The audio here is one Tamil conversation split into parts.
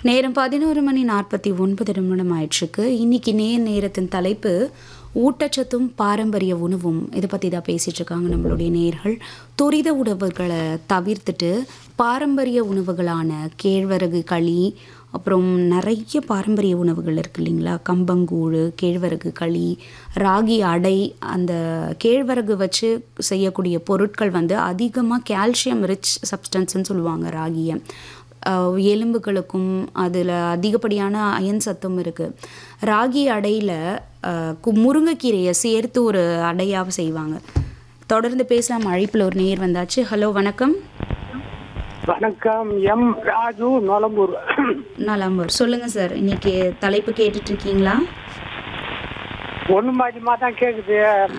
நேரம் பதினோரு மணி நாற்பத்தி ஒன்பது நிமிடம் ஆயிடுச்சுக்கு இன்னைக்கு நேர் நேரத்தின் தலைப்பு ஊட்டச்சத்தும் பாரம்பரிய உணவும் இதை பற்றி தான் பேசிகிட்டு இருக்காங்க நம்மளுடைய நேர்கள் துரித உணவுகளை தவிர்த்துட்டு பாரம்பரிய உணவுகளான கேழ்வரகு களி அப்புறம் நிறைய பாரம்பரிய உணவுகள் இருக்கு இல்லைங்களா கம்பங்கூழ் கேழ்வரகு களி ராகி அடை அந்த கேழ்வரகு வச்சு செய்யக்கூடிய பொருட்கள் வந்து அதிகமாக கால்சியம் ரிச் சப்ஸ்டன்ஸ்னு சொல்லுவாங்க ராகியை அஹ் எலும்புகளுக்கும் அதில் அதிகப்படியான அயன் சத்தும் இருக்குது ராகி அடையில் முருங்கைக்கீரையை சேர்த்து ஒரு அடையாக செய்வாங்க தொடர்ந்து பேசலாம் அழைப்பில் ஒரு நேர் வந்தாச்சு ஹலோ வணக்கம் வணக்கம் எம் ராஜு நொலம்பூர் நலம்பூர் சொல்லுங்கள் சார் இன்னைக்கு தலைப்பு கேட்டுட்டு இருக்கீங்களா ஒண்ணு மாதிரிமா தான் கேக்குது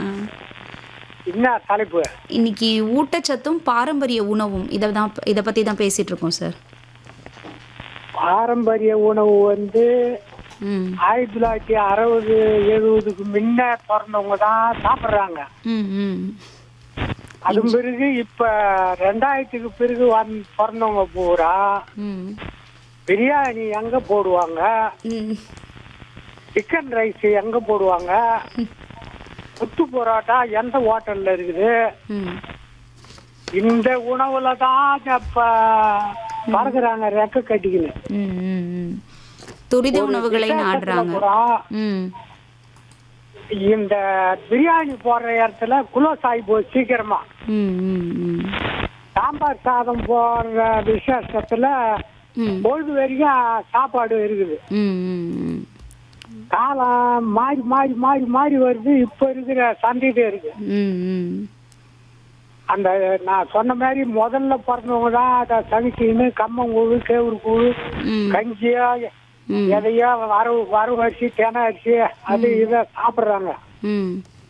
என்ன தலைப்பு இன்னைக்கு ஊட்டச்சத்தும் பாரம்பரிய உணவும் இதை தான் இதை பற்றி தான் பேசிகிட்டு இருக்கோம் சார் பாரம்பரிய உணவு வந்து ம் ஆயிரத்தி தொள்ளாயிரத்தி அறுபது எழுபதுக்கு முன்ன பிறந்தவங்க தான் சாப்பிடுறாங்க ம் ம் அதன் பிறகு இப்ப ரெண்டாயிரத்துக்கு பிறகு வந் பிறந்தவங்க பூரா ம் பிரியாணி எங்க போடுவாங்க ம் சிக்கன் ரைஸ் எங்க போடுவாங்க முத்து பரோட்டா எந்த ஹோட்டல்ல இருக்குது ம் இந்த உணவுல தான் இப்ப பறக்குறாங்க ரெக்க கட்டிக்கின்னு ம் ம் ம் துரித உணவுகளை நாடுறாங்க கூட ம் இந்த பிரியாணி போடுற இடத்துல குளோஸ் ஆகி போய் சீக்கிரமா ம் ம் ம் சாம்பார் சாதம் போடுற விசேஷத்துல ம் பொழுது வரைக்கும் சாப்பாடு இருக்குது ம் ம் ம் காலம் மாறி மாறி மாறி மாறி வருது இப்ப இருக்கிற சந்தையில இருக்கு ம் ம் அந்த நான் சொன்ன மாதிரி முதல்ல பிறந்தவங்க தான் அதை சமைச்சின்னு கம்மங்கூழு கேவுரு கூழு ம் கஞ்சியா ம் எதையோ வரவு வரவு அரிசி தேனை அரிசி அது இதை சாப்பிடுறாங்க ம்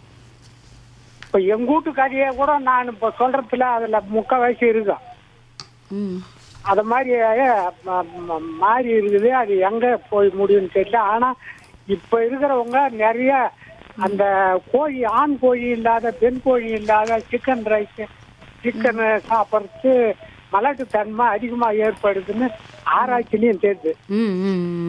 இப்ப எங்க வீட்டு கதையை கூட நான் இப்ப சொல்றதுல அதுல முக்க வயசு இருக்கும் ம் அது மாதிரி ம- ம- மாறி இருக்குது அது எங்க போய் முடியும்னு தெரியல ஆனா இப்ப இருக்கிறவங்க நிறைய அந்த கோழி ஆண் கோழி இல்லாத பெண் கோழி இல்லாத சிக்கன் ரைஸ் சிக்கன் சாப்பிட்றது மலட்டுத்தன்மை அதிகமா ஏற்படுதுன்னு ஆராய்ச்சிலையும் தெரியுது ம் ம்